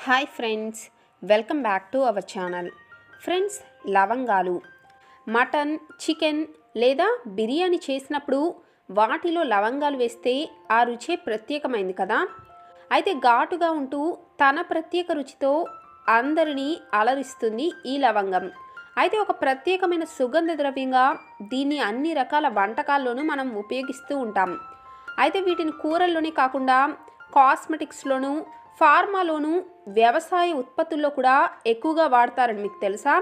hi friends welcome back to our channel friends లవంగాలు mutton chicken లేదా బిర్యానీ చేసినప్పుడు వాటిలో లవంగాలు వేస్తే ఆ రుచే ప్రత్యేకమైంది కదా అయితే ఘాటుగా ఉంటూ తన ప్రత్యేక రుచితో అందరినీ అలరిస్తుంది ఈ లవంగం అయితే ఒక ప్రత్యేకమైన సుగంధ ద్రవ్యంగా దీన్ని అన్ని రకాల వంటకాల్లోనూ మనం ఉపయోగిస్తూ ఉంటాం అయితే వీటిని కూరల్లోనే కాకుండా కాస్మెటిక్స్లోను ఫార్మాలోను వ్యవసాయ ఉత్పత్తుల్లో కూడా ఎక్కువగా వాడతారని మీకు తెలుసా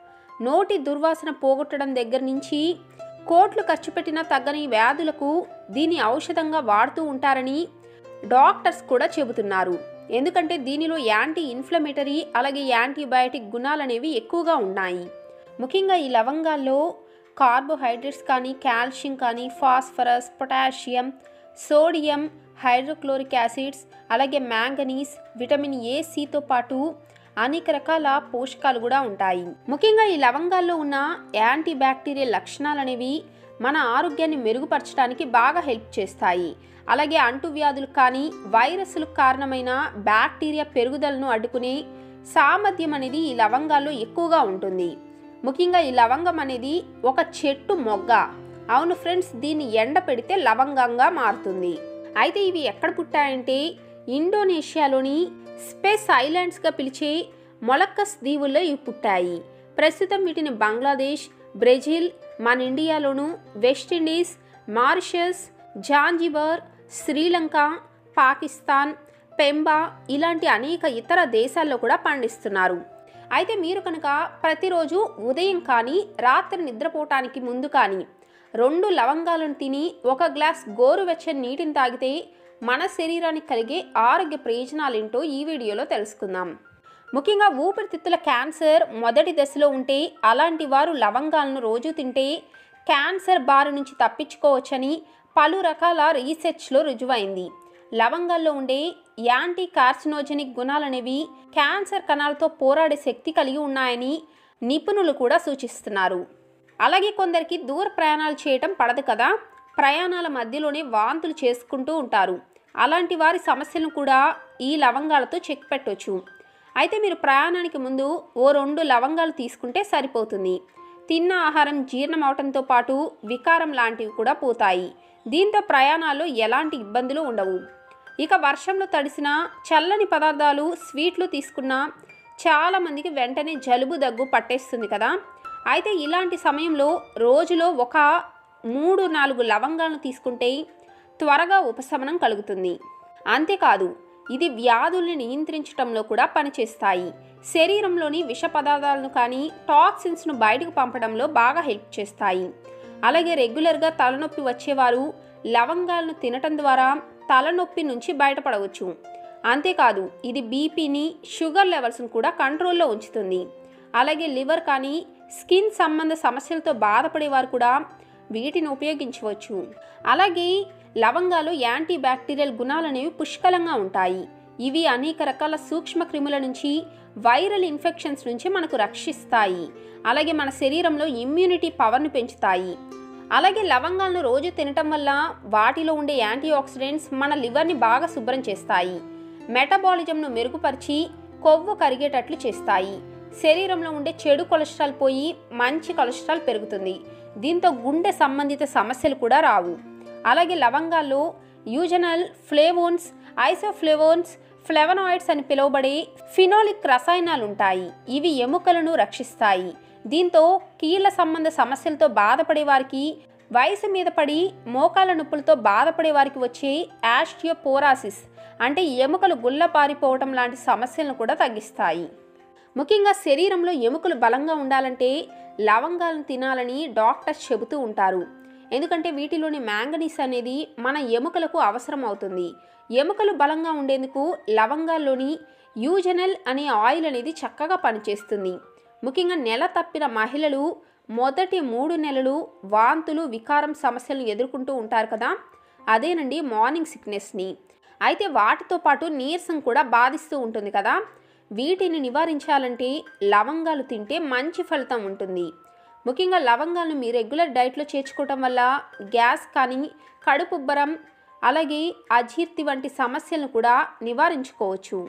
నోటి దుర్వాసన పోగొట్టడం దగ్గర నుంచి కోట్లు ఖర్చు పెట్టినా తగ్గని వ్యాధులకు దీని ఔషధంగా వాడుతూ ఉంటారని డాక్టర్స్ కూడా చెబుతున్నారు ఎందుకంటే దీనిలో యాంటీ ఇన్ఫ్లమేటరీ అలాగే యాంటీబయాటిక్ గుణాలు అనేవి ఎక్కువగా ఉన్నాయి ముఖ్యంగా ఈ లవంగాల్లో కార్బోహైడ్రేట్స్ కానీ కాల్షియం కానీ phosphorus potassium sodium hydrochloric acids అలాగే మ్యాంగనీస్ విటమిన్ ఏ సితో పాటు అనేక రకాల పోషకాలు కూడా ఉంటాయి ముఖ్యంగా ఈ లవంగాల్లో ఉన్న యాంటీ బ్యాక్టీరియల్ లక్షణాలు అనేవి మన ఆరోగ్యాన్ని మెరుగుపరచడానికి బాగా హెల్ప్ చేస్తాయి అలాగే అంటువ్యాధులు కానీ వైరస్లకు కారణమైన బ్యాక్టీరియా పెరుగుదలను అడ్డుకునే సామర్థ్యం అనేది ఈ లవంగాల్లో ఎక్కువగా ఉంటుంది ముఖ్యంగా ఈ లవంగం అనేది ఒక చెట్టు మొగ్గ అవును ఫ్రెండ్స్ దీన్ని ఎండ పెడితే లవంగంగా మారుతుంది అయితే ఇవి ఎక్కడ పుట్టాయంటే ఇండోనేషియాలోని స్పేస్ ఐలాండ్స్గా పిలిచే మొలక్కస్ దీవుల్లో ఇవి పుట్టాయి ప్రస్తుతం వీటిని బంగ్లాదేశ్ బ్రెజిల్ మన ఇండియాలోను West Indies Mauritius Zanzibar Sri Lanka Pakistan Pemba ఇలాంటి అనేక ఇతర దేశాల్లో కూడా పండిస్తున్నారు అయితే మీరు కనుక ప్రతిరోజు ఉదయం కానీ రాత్రి నిద్రపోవటానికి ముందు కానీ రెండు లవంగాలను తిని ఒక గ్లాస్ గోరువెచ్చని నీటిని తాగితే మన శరీరానికి కలిగే ఆరోగ్య ప్రయోజనాలేంటో ఈ వీడియోలో తెలుసుకుందాం ముఖ్యంగా ఊపిరితిత్తుల క్యాన్సర్ మొదటి దశలో ఉంటే అలాంటి వారు లవంగాలను రోజు తింటే క్యాన్సర్ బారి నుంచి తప్పించుకోవచ్చని పలు రకాల రీసెర్చ్లో రుజువైంది లవంగాల్లో ఉండే యాంటీ కార్సినోజెనిక్ గుణాలనేవి క్యాన్సర్ కణాలతో పోరాడే శక్తి కలిగి ఉన్నాయని నిపుణులు కూడా సూచిస్తున్నారు అలాగే కొందరికి దూర ప్రయాణాలు చేయటం పడదు కదా ప్రయాణాల మధ్యలోనే వాంతులు చేసుకుంటూ ఉంటారు అలాంటి వారి సమస్యలను కూడా ఈ లవంగాలతో చెక్ పెట్టవచ్చు అయితే మీరు ప్రయాణానికి ముందు ఓ రెండు లవంగాలు తీసుకుంటే సరిపోతుంది తిన్న ఆహారం జీర్ణం అవటంతో పాటు వికారం లాంటివి కూడా పోతాయి దీంతో ప్రయాణాల్లో ఎలాంటి ఇబ్బందులు ఉండవు ఇక వర్షంలో తడిసిన చల్లని పదార్థాలు స్వీట్లు తీసుకున్న చాలామందికి వెంటనే జలుబు దగ్గు పట్టేస్తుంది కదా అయితే ఇలాంటి సమయంలో రోజులో ఒక మూడు నాలుగు లవంగాలను తీసుకుంటే త్వరగా ఉపశమనం కలుగుతుంది అంతేకాదు ఇది వ్యాధుల్ని నియంత్రించడంలో కూడా పనిచేస్తాయి శరీరంలోని విష పదార్థాలను కానీ టాక్సిన్స్ను బయటకు పంపడంలో బాగా హెల్ప్ చేస్తాయి అలాగే రెగ్యులర్గా తలనొప్పి వచ్చేవారు లవంగాలను తినటం ద్వారా తలనొప్పి నుంచి బయటపడవచ్చు అంతేకాదు ఇది బీపీని షుగర్ లెవెల్స్ను కూడా కంట్రోల్లో ఉంచుతుంది అలాగే లివర్ కానీ స్కిన్ సంబంధ సమస్యలతో బాధపడేవారు కూడా వీటిని ఉపయోగించవచ్చు అలాగే లవంగాలు యాంటీ బ్యాక్టీరియల్ గుణాలు అనేవి పుష్కలంగా ఉంటాయి ఇవి అనేక రకాల సూక్ష్మ క్రిముల నుంచి వైరల్ ఇన్ఫెక్షన్స్ నుంచి మనకు రక్షిస్తాయి అలాగే మన శరీరంలో ఇమ్యూనిటీ పవర్ను పెంచుతాయి అలాగే లవంగాలను రోజు తినటం వల్ల వాటిలో ఉండే యాంటీ ఆక్సిడెంట్స్ మన లివర్ని బాగా శుభ్రం చేస్తాయి మెటబాలిజంను మెరుగుపరిచి కొవ్వు కరిగేటట్లు చేస్తాయి శరీరంలో ఉండే చెడు కొలెస్ట్రాల్ పోయి మంచి కొలెస్ట్రాల్ పెరుగుతుంది దీంతో గుండె సంబంధిత సమస్యలు కూడా రావు అలాగే లవంగాల్లో యూజనల్ ఫ్లేవోన్స్ ఐసోఫ్లేవోన్స్ ఫ్లెవనాయిడ్స్ అని పిలువబడే ఫినోలిక్ రసాయనాలు ఉంటాయి ఇవి ఎముకలను రక్షిస్తాయి దీంతో కీళ్ల సంబంధ సమస్యలతో బాధపడే వారికి వయసు మీద పడి మోకాల నొప్పులతో బాధపడే వారికి వచ్చే యాస్టియోపోరాసిస్ అంటే ఎముకలు గుల్లపారిపోవటం లాంటి సమస్యలను కూడా తగ్గిస్తాయి ముఖ్యంగా శరీరంలో ఎముకలు బలంగా ఉండాలంటే లవంగాలను తినాలని డాక్టర్స్ చెబుతూ ఉంటారు ఎందుకంటే వీటిలోని మ్యాంగనీస్ అనేది మన ఎముకలకు అవసరం అవుతుంది ఎముకలు బలంగా ఉండేందుకు లవంగాల్లోని యూజనల్ అనే ఆయిల్ అనేది చక్కగా పనిచేస్తుంది ముఖ్యంగా నెల తప్పిన మహిళలు మొదటి మూడు నెలలు వాంతులు వికారం సమస్యలను ఎదుర్కొంటూ ఉంటారు కదా అదేనండి మార్నింగ్ సిక్నెస్ని అయితే వాటితో పాటు నీరసం కూడా బాధిస్తూ ఉంటుంది కదా వీటిని నివారించాలంటే లవంగాలు తింటే మంచి ఫలితం ఉంటుంది ముఖ్యంగా లవంగాలను మీ రెగ్యులర్ డైట్లో చేర్చుకోవటం వల్ల గ్యాస్ కానీ కడుపుబ్బరం అలాగే అజీర్తి వంటి సమస్యలను కూడా నివారించుకోవచ్చు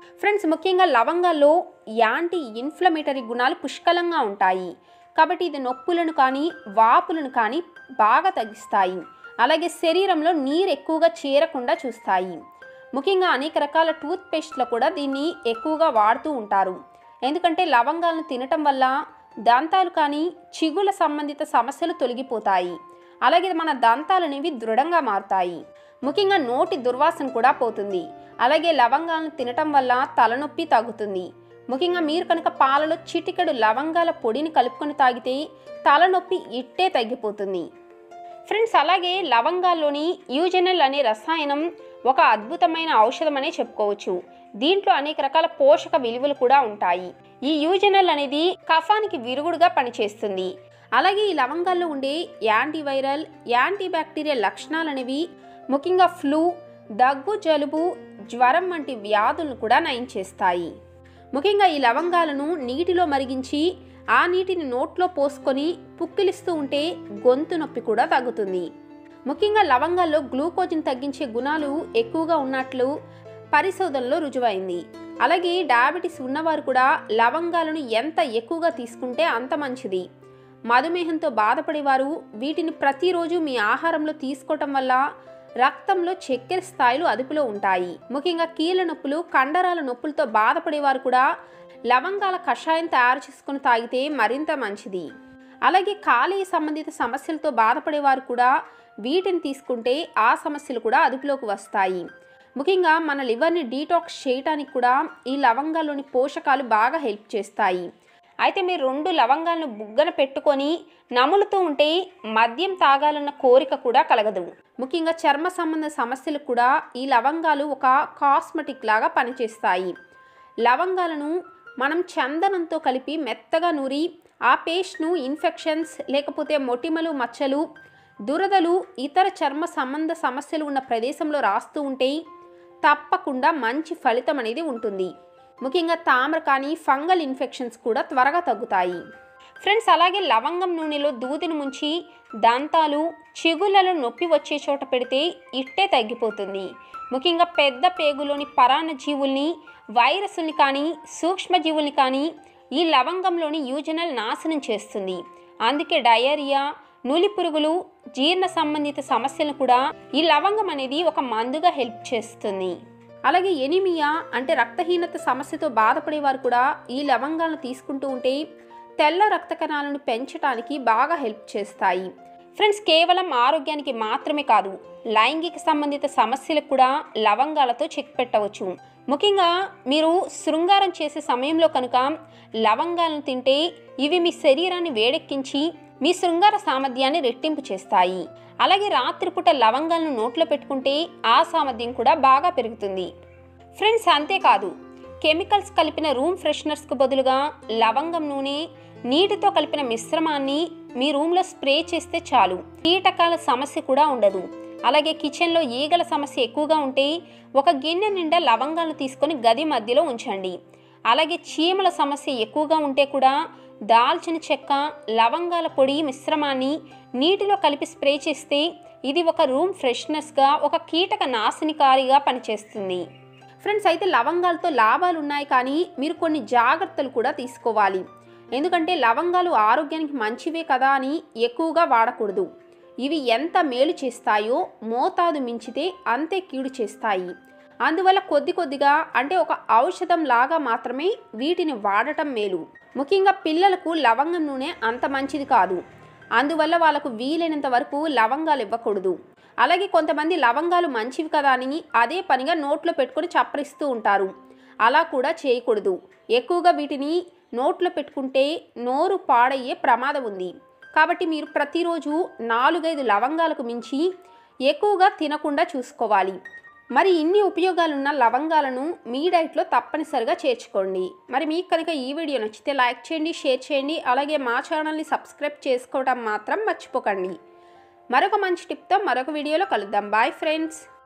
ఫ్రెండ్స్ ముఖ్యంగా లవంగాల్లో యాంటీ ఇన్ఫ్లమేటరీ గుణాలు పుష్కలంగా ఉంటాయి కాబట్టి ఇది నొప్పులను కానీ వాపులను కానీ బాగా తగ్గిస్తాయి అలాగే శరీరంలో నీరు ఎక్కువగా చేరకుండా చూస్తాయి ముఖ్యంగా అనేక రకాల టూత్ పేస్ట్లో కూడా దీన్ని ఎక్కువగా వాడుతూ ఉంటారు ఎందుకంటే లవంగాలను తినటం వల్ల దంతాలు కానీ చిగుల సంబంధిత సమస్యలు తొలగిపోతాయి అలాగే మన దంతాలు అనేవి దృఢంగా మారుతాయి ముఖ్యంగా నోటి దుర్వాసన కూడా పోతుంది అలాగే లవంగాలను తినటం వల్ల తలనొప్పి తగ్గుతుంది ముఖ్యంగా మీరు కనుక పాలలో చిటికెడు లవంగాల పొడిని కలుపుకొని తాగితే తలనొప్పి ఇట్టే తగ్గిపోతుంది ఫ్రెండ్స్ అలాగే లవంగాల్లోని యూజెనల్ అనే రసాయనం ఒక అద్భుతమైన ఔషధం అనే చెప్పుకోవచ్చు దీంట్లో అనేక రకాల పోషక విలువలు కూడా ఉంటాయి ఈ యూజెనల్ అనేది కఫానికి విరుగుడుగా పనిచేస్తుంది అలాగే ఈ లవంగాల్లో ఉండే యాంటీవైరల్ యాంటీ బ్యాక్టీరియల్ లక్షణాలు అనేవి ముఖ్యంగా ఫ్లూ దగ్గు జలుబు జ్వరం వంటి వ్యాధులను కూడా నయం చేస్తాయి ముఖ్యంగా ఈ లవంగాలను నీటిలో మరిగించి ఆ నీటిని నోట్లో పోసుకొని పుక్కిలిస్తూ ఉంటే గొంతు నొప్పి కూడా తగ్గుతుంది ముఖ్యంగా లవంగాల్లో గ్లూకోజ్ని తగ్గించే గుణాలు ఎక్కువగా ఉన్నట్లు పరిశోధనలో రుజువైంది అలాగే డయాబెటీస్ ఉన్నవారు కూడా లవంగాలను ఎంత ఎక్కువగా తీసుకుంటే అంత మంచిది మధుమేహంతో బాధపడేవారు వీటిని ప్రతిరోజు మీ ఆహారంలో తీసుకోవటం వల్ల రక్తంలో చక్కెర స్థాయిలు అదుపులో ఉంటాయి ముఖ్యంగా కీళ్ళ నొప్పులు కండరాల నొప్పులతో బాధపడేవారు కూడా లవంగాల కషాయం తయారు చేసుకుని తాగితే మరింత మంచిది అలాగే కాలేయ సంబంధిత సమస్యలతో బాధపడేవారు కూడా వీటిని తీసుకుంటే ఆ సమస్యలు కూడా అదుపులోకి వస్తాయి ముఖ్యంగా మన లివర్ని డీటాక్స్ చేయడానికి కూడా ఈ లవంగాల్లోని పోషకాలు బాగా హెల్ప్ చేస్తాయి అయితే మీరు రెండు లవంగాలను బుగ్గన పెట్టుకొని నములుతూ ఉంటే మద్యం తాగాలన్న కోరిక కూడా కలగదు ముఖ్యంగా చర్మ సంబంధ సమస్యలు కూడా ఈ లవంగాలు ఒక కాస్మెటిక్ లాగా పనిచేస్తాయి లవంగాలను మనం చందనంతో కలిపి మెత్తగా నూరి ఆ పేస్ట్ను ఇన్ఫెక్షన్స్ లేకపోతే మొటిమలు మచ్చలు దురదలు ఇతర చర్మ సంబంధ సమస్యలు ఉన్న ప్రదేశంలో రాస్తూ ఉంటే తప్పకుండా మంచి ఫలితం అనేది ఉంటుంది ముఖ్యంగా తామర కానీ ఫంగల్ ఇన్ఫెక్షన్స్ కూడా త్వరగా తగ్గుతాయి ఫ్రెండ్స్ అలాగే లవంగం నూనెలో దూదిని ముంచి దంతాలు చిగుళ్ళలో నొప్పి వచ్చే చోట పెడితే ఇట్టే తగ్గిపోతుంది ముఖ్యంగా పెద్ద పేగులోని పరాన్న జీవుల్ని వైరస్ని కానీ సూక్ష్మజీవుల్ని కానీ ఈ లవంగంలోని యూజనల్ నాశనం చేస్తుంది అందుకే డయేరియా నూలి పురుగులు జీర్ణ సంబంధిత సమస్యలను కూడా ఈ లవంగం అనేది ఒక మందుగా హెల్ప్ చేస్తుంది అలాగే ఎనిమియా అంటే రక్తహీనత సమస్యతో బాధపడేవారు కూడా ఈ లవంగాలను తీసుకుంటూ ఉంటే తెల్ల రక్త కణాలను పెంచడానికి బాగా హెల్ప్ చేస్తాయి ఫ్రెండ్స్ కేవలం ఆరోగ్యానికి మాత్రమే కాదు లైంగిక సంబంధిత సమస్యలకు కూడా లవంగాలతో చెక్ పెట్టవచ్చు ముఖ్యంగా మీరు శృంగారం చేసే సమయంలో కనుక లవంగాలను తింటే ఇవి మీ శరీరాన్ని వేడెక్కించి మీ శృంగార సామర్థ్యాన్ని రెట్టింపు చేస్తాయి అలాగే రాత్రిపూట లవంగాలను నోట్లో పెట్టుకుంటే ఆ సామర్థ్యం కూడా బాగా పెరుగుతుంది ఫ్రెండ్స్ అంతేకాదు కెమికల్స్ కలిపిన రూమ్ ఫ్రెషనర్స్కు బదులుగా లవంగం నూనె నీటితో కలిపిన మిశ్రమాన్ని మీ రూమ్లో స్ప్రే చేస్తే చాలు కీటకాల సమస్య కూడా ఉండదు అలాగే కిచెన్లో ఈగల సమస్య ఎక్కువగా ఉంటే ఒక గిన్నె నిండా లవంగాలు తీసుకొని గది మధ్యలో ఉంచండి అలాగే చీమల సమస్య ఎక్కువగా ఉంటే కూడా దాల్చిన చెక్క లవంగాల పొడి మిశ్రమాన్ని నీటిలో కలిపి స్ప్రే చేస్తే ఇది ఒక రూమ్ ఫ్రెష్నెస్గా ఒక కీటక నాశనికారిగా పనిచేస్తుంది ఫ్రెండ్స్ అయితే లవంగాలతో లాభాలు ఉన్నాయి కానీ మీరు కొన్ని జాగ్రత్తలు కూడా తీసుకోవాలి ఎందుకంటే లవంగాలు ఆరోగ్యానికి మంచివే కదా అని ఎక్కువగా వాడకూడదు ఇవి ఎంత మేలు చేస్తాయో మోతాదు మించితే అంతే కీడు చేస్తాయి అందువల్ల కొద్ది కొద్దిగా అంటే ఒక ఔషధం లాగా మాత్రమే వీటిని వాడటం మేలు ముఖ్యంగా పిల్లలకు లవంగం నూనె అంత మంచిది కాదు అందువల్ల వాళ్ళకు వీలైనంత వరకు లవంగాలు ఇవ్వకూడదు అలాగే కొంతమంది లవంగాలు మంచివి కదా అని అదే పనిగా నోట్లో పెట్టుకొని చప్పరిస్తూ ఉంటారు అలా కూడా చేయకూడదు ఎక్కువగా వీటిని నోట్లో పెట్టుకుంటే నోరు పాడయ్యే ప్రమాదం ఉంది కాబట్టి మీరు ప్రతిరోజు నాలుగైదు లవంగాలకు మించి ఎక్కువగా తినకుండా చూసుకోవాలి మరి ఇన్ని ఉపయోగాలున్న లవంగాలను మీ డైట్లో తప్పనిసరిగా చేర్చుకోండి మరి మీకు కనుక ఈ వీడియో నచ్చితే లైక్ చేయండి షేర్ చేయండి అలాగే మా ఛానల్ని సబ్స్క్రైబ్ చేసుకోవడం మాత్రం మర్చిపోకండి మరొక మంచి టిప్తో మరొక వీడియోలో కలుద్దాం బాయ్ ఫ్రెండ్స్